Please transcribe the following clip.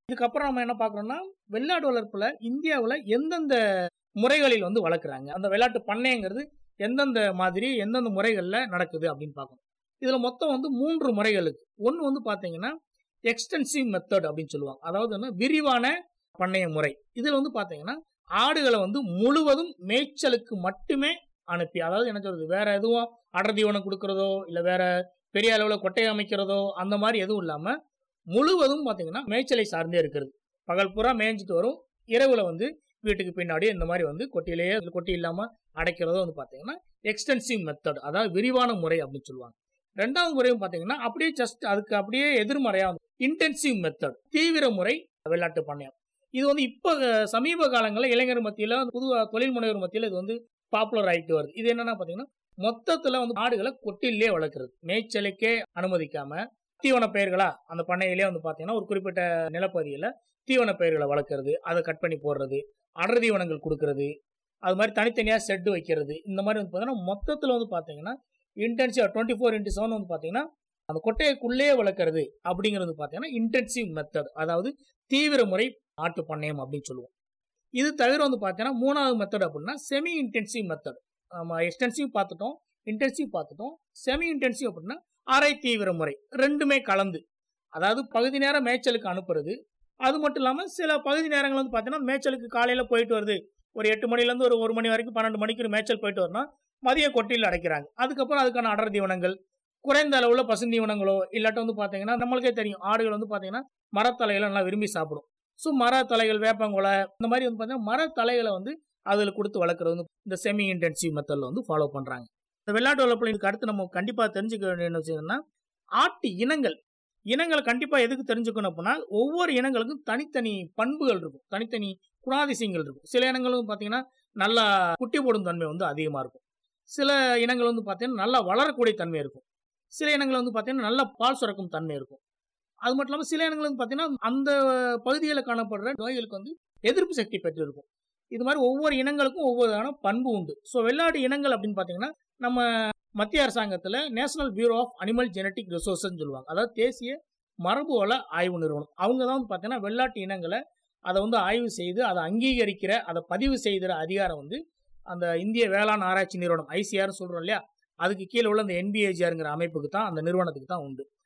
இதுக்கப்புறம் நம்ம என்ன பார்க்குறோம்னா வெள்ளாடு வளர்ப்புல இந்தியாவில் எந்தெந்த முறைகளில் வந்து வளர்க்குறாங்க அந்த வெள்ளாட்டு பண்ணைங்கிறது எந்தெந்த மாதிரி எந்தெந்த முறைகளில் நடக்குது அப்படின்னு பார்க்கணும் இதில் மொத்தம் வந்து மூன்று முறைகளுக்கு ஒன்று வந்து பார்த்தீங்கன்னா எக்ஸ்டென்சிவ் மெத்தட் அப்படின்னு சொல்லுவாங்க அதாவது என்ன விரிவான பண்ணைய முறை இதில் வந்து பார்த்தீங்கன்னா ஆடுகளை வந்து முழுவதும் மேய்ச்சலுக்கு மட்டுமே அனுப்பி அதாவது என்ன சொல்றது வேற எதுவும் அடர் தீவனம் கொடுக்கறதோ இல்லை வேற பெரிய அளவில் கொட்டை அமைக்கிறதோ அந்த மாதிரி எதுவும் இல்லாமல் முழுவதும் பார்த்தீங்கன்னா மேய்ச்சலை சார்ந்தே இருக்கிறது பகல் பூரா மேய்ஞ்சிட்டு வரும் இரவுல வந்து வீட்டுக்கு பின்னாடி இந்த மாதிரி வந்து கொட்டியிலேயே கொட்டி இல்லாமல் அடைக்கிறதோ வந்து பார்த்தீங்கன்னா எக்ஸ்டென்சிவ் மெத்தட் அதாவது விரிவான முறை அப்படின்னு சொல்லுவாங்க ரெண்டாவது முறையும் பார்த்தீங்கன்னா அப்படியே ஜஸ்ட் அதுக்கு அப்படியே எதிர்மறையாக இன்டென்சிவ் மெத்தட் தீவிர முறை வெள்ளாட்டு பண்ணையம் இது வந்து இப்போ சமீப காலங்களில் இளைஞர் மத்தியில் புது தொழில் முனைவர் மத்தியில் இது வந்து பாப்புலர் ஆகிட்டு வருது இது என்னன்னா பார்த்தீங்கன்னா மொத்தத்தில் வந்து ஆடுகளை கொட்டிலே வளர்க்குறது மேய்ச்சலுக்கே அனுமதிக்காம தீவன பயிர்களா அந்த பண்ணையிலே வந்து பார்த்தீங்கன்னா ஒரு குறிப்பிட்ட நிலப்பகுதியில் தீவன பயிர்களை வளர்க்குறது அதை கட் பண்ணி போடுறது அடர் தீவனங்கள் கொடுக்கறது அது மாதிரி தனித்தனியாக செட்டு வைக்கிறது இந்த மாதிரி வந்து பார்த்தீங்கன்னா மொத்தத்தில் வந்து பார்த்தீங்கன்னா intensive twenty four into seven வந்து பார்த்தீங்கன்னா அந்த கொட்டையைக்குள்ளே வளர்க்குறது அப்படிங்கிறது பார்த்தீங்கன்னா இன்டென்சிவ் மெத்தட் அதாவது தீவிர முறை ஆட்டு பண்ணையம் அப்படின்னு சொல்லுவோம் இது தவிர வந்து பார்த்தீங்கன்னா மூணாவது மெத்தட் அப்படின்னா செமி இன்டென்சிவ் மெத்தட் நம்ம எக்ஸ்டென்சிவ் பார்த்துட்டோம் இன்டென்சிவ் பார்த்துட்டோம் செமி இன்டென்சிவ் அப்படின்னா அரை தீவிர முறை ரெண்டுமே கலந்து அதாவது பகுதி நேரம் மேய்ச்சலுக்கு அனுப்புறது அது மட்டும் இல்லாமல் சில பகுதி நேரங்கள் வந்து பார்த்தீங்கன்னா மேய்ச்சலுக்கு காலையில் போயிட்டு வருது ஒரு எட்டு மணிலேருந்து ஒரு ஒரு மணி வரைக்கும் பன்னெண்டு மணிக்கு மேய்ச்சல் போயிட்டு வரணும் மதிய கொட்டியில் அடைக்கிறாங்க அதுக்கப்புறம் அதுக்கான அடர் தீவனங்கள் குறைந்த அளவில் பசுந்தீவனங்களோ இல்லாட்ட வந்து பார்த்தீங்கன்னா நம்மளுக்கே தெரியும் ஆடுகள் வந்து பார்த்தீங்கன்னா மரத்தலைகளை நல்லா விரும்பி சாப்பிடும் ஸோ மரத்தலைகள் வேப்பங்குலை இந்த மாதிரி வந்து பார்த்தீங்கன்னா மரத்தலைகளை வந்து அதில் கொடுத்து வளர்க்குறது வந்து இந்த செமி இன்டென்சிவ் மெத்தடில் வந்து ஃபாலோ பண்ணுறாங்க இந்த வெள்ளாட்டு வளர்ப்பில் இதுக்கு அடுத்து நம்ம கண்டிப்பாக தெரிஞ்சுக்க வேண்டிய என்ன விஷயம்னா ஆட்டு இனங்கள் இனங்களை கண்டிப்பாக எதுக்கு தெரிஞ்சுக்கணும் அப்படின்னா ஒவ்வொரு இனங்களுக்கும் தனித்தனி பண்புகள் இருக்கும் தனித்தனி குணாதிசயங்கள் இருக்கும் சில இனங்களும் பார்த்தீங்கன்னா நல்லா குட்டி போடும் தன்மை வந்து அதிகமாக இருக்கும் சில இனங்கள் வந்து பார்த்தீங்கன்னா நல்லா வளரக்கூடிய தன்மை இருக்கும் சில இனங்கள் வந்து பார்த்தீங்கன்னா நல்ல பால் சுரக்கும் தன்மை இருக்கும் அது மட்டும் இல்லாமல் சில இனங்கள் வந்து பார்த்தீங்கன்னா அந்த பகுதிகளில் காணப்படுற நோய்களுக்கு வந்து எதிர்ப்பு சக்தி பெற்றிருக்கும் இது மாதிரி ஒவ்வொரு இனங்களுக்கும் ஒவ்வொரு பண்பு உண்டு ஸோ வெள்ளாடு இனங்கள் அப்படின்னு பார்த்தீங்கன்னா நம்ம மத்திய அரசாங்கத்தில் national bureau of animal genetic ரிசோர்ஸ்ன்னு சொல்லுவாங்க அதாவது தேசிய மரபு வள ஆய்வு நிறுவனம் அவங்க தான் வந்து பார்த்தீங்கன்னா வெள்ளாட்டு இனங்களை அதை வந்து ஆய்வு செய்து அதை அங்கீகரிக்கிற அதை பதிவு செய்கிற அதிகாரம் வந்து அந்த இந்திய வேளாண் ஆராய்ச்சி நிறுவனம் ஐசிஆர் சொல்கிறோம் இல்லையா அதுக்கு கீழே உள்ள அந்த என்பிஏஜிஆருங்கிற அமைப்புக்கு தான் அந்த நிறுவனத்துக்கு தான் உண்டு